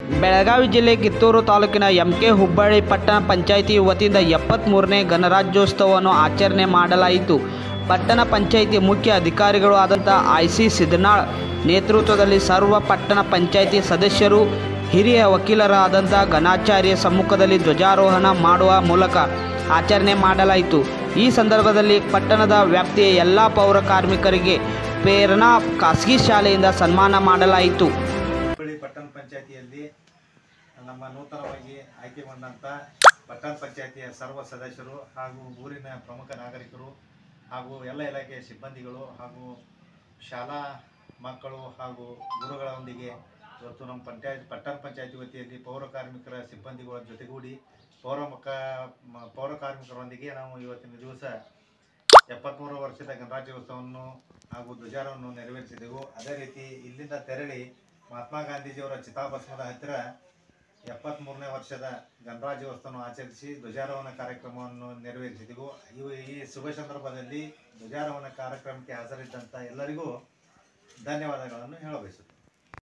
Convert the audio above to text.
ಬೆಳಗಾವಿ ಜಿಲ್ಲೆ ಕಿತ್ತೂರು ತಾಲೂಕಿನ M K Hubballi ಪಟ್ಟಣ ಪಂಚಾಯಿತಿ ವತಿಯಿಂದ ಎಪ್ಪತ್ತ್ಮೂರನೇ ಗಣರಾಜ್ಯೋತ್ಸವವನ್ನು ಆಚರಣೆ ಮಾಡಲಾಯಿತು ಪಟ್ಟಣ ಪಂಚಾಯಿತಿ ಮುಖ್ಯ ಅಧಿಕಾರಿಗಳು ಆದಂಥ ಐ ಸಿ ಸಿದ್ದನಾಳ್ ನೇತೃತ್ವದಲ್ಲಿ ಸರ್ವ ಪಟ್ಟಣ ಪಂಚಾಯಿತಿ ಸದಸ್ಯರು ಹಿರಿಯ ವಕೀಲರಾದಂಥ ಗಣಾಚಾರ್ಯ ಸಮ್ಮುಖದಲ್ಲಿ ಧ್ವಜಾರೋಹಣ ಮಾಡುವ ಮೂಲಕ ಆಚರಣೆ ಮಾಡಲಾಯಿತು ಈ ಸಂದರ್ಭದಲ್ಲಿ ಪಟ್ಟಣದ ವ್ಯಾಪ್ತಿಯ ಎಲ್ಲ ಪೌರ ಕಾರ್ಮಿಕರಿಗೆ ಪ್ರೇರಣಾ ಖಾಸಗಿ ಶಾಲೆಯಿಂದ ಸನ್ಮಾನ ಮಾಡಲಾಯಿತು ಹುಬ್ಬಳ್ಳಿ ಪಟ್ಟಣ ಪಂಚಾಯತಿಯಲ್ಲಿ ನಮ್ಮ ನೂತನವಾಗಿ ಆಯ್ಕೆಗೊಂಡಂಥ ಪಟ್ಟಣ ಪಂಚಾಯತಿಯ ಸರ್ವ ಸದಸ್ಯರು ಹಾಗೂ ಊರಿನ ಪ್ರಮುಖ ನಾಗರಿಕರು ಹಾಗೂ ಎಲ್ಲ ಇಲಾಖೆಯ ಸಿಬ್ಬಂದಿಗಳು ಹಾಗೂ ಶಾಲಾ ಮಕ್ಕಳು ಹಾಗೂ ಗುರುಗಳೊಂದಿಗೆ ಇವತ್ತು ನಮ್ಮ ಪಂಚಾಯತ್ ಪಟ್ಟಣ ಪಂಚಾಯತಿ ವತಿಯಲ್ಲಿ ಪೌರ ಕಾರ್ಮಿಕರ ಸಿಬ್ಬಂದಿಗಳ ಜೊತೆಗೂಡಿ ಪೌರ ಮಕ್ಕ ಮ- ಪೌರ ಕಾರ್ಮಿಕರೊಂದಿಗೆ ನಾವು ಇವತ್ತಿನ ದಿವಸ ಎಪ್ಪತ್ತ್ಮೂರು ವರ್ಷದ ಗಣರಾಜ್ಯೋತ್ಸವವನ್ನು ಹಾಗೂ ಧ್ವಜಾರವನ್ನು ನೆರವೇರಿಸಿದೆವು ಅದೇ ರೀತಿ ಇಲ್ಲಿಂದ ತೆರಳಿ ಮಹಾತ್ಮ ಗಾಂಧೀಜಿಯವರ ಚಿತಾಭಸ್ಮದ ಹತ್ತಿರ ಎಪ್ಪತ್ತ್ಮೂರನೇ ವರ್ಷದ ಗಣರಾಜ್ಯೋತ್ಸವವನ್ನು ಆಚರಿಸಿ ಧ್ವಜಾರೋಹಣ ಕಾರ್ಯಕ್ರಮವನ್ನು ನೆರವೇರಿಸಿದೆವು ಇವು ಈ ಶುಭ ಸಂದರ್ಭದಲ್ಲಿ ಧ್ವಜಾರೋಹಣ ಕಾರ್ಯಕ್ರಮಕ್ಕೆ ಹಾಜರಿದ್ದಂಥ ಎಲ್ಲರಿಗೂ ಧನ್ಯವಾದಗಳನ್ನು ಹೇಳಬಯಸುತ್ತೇನೆ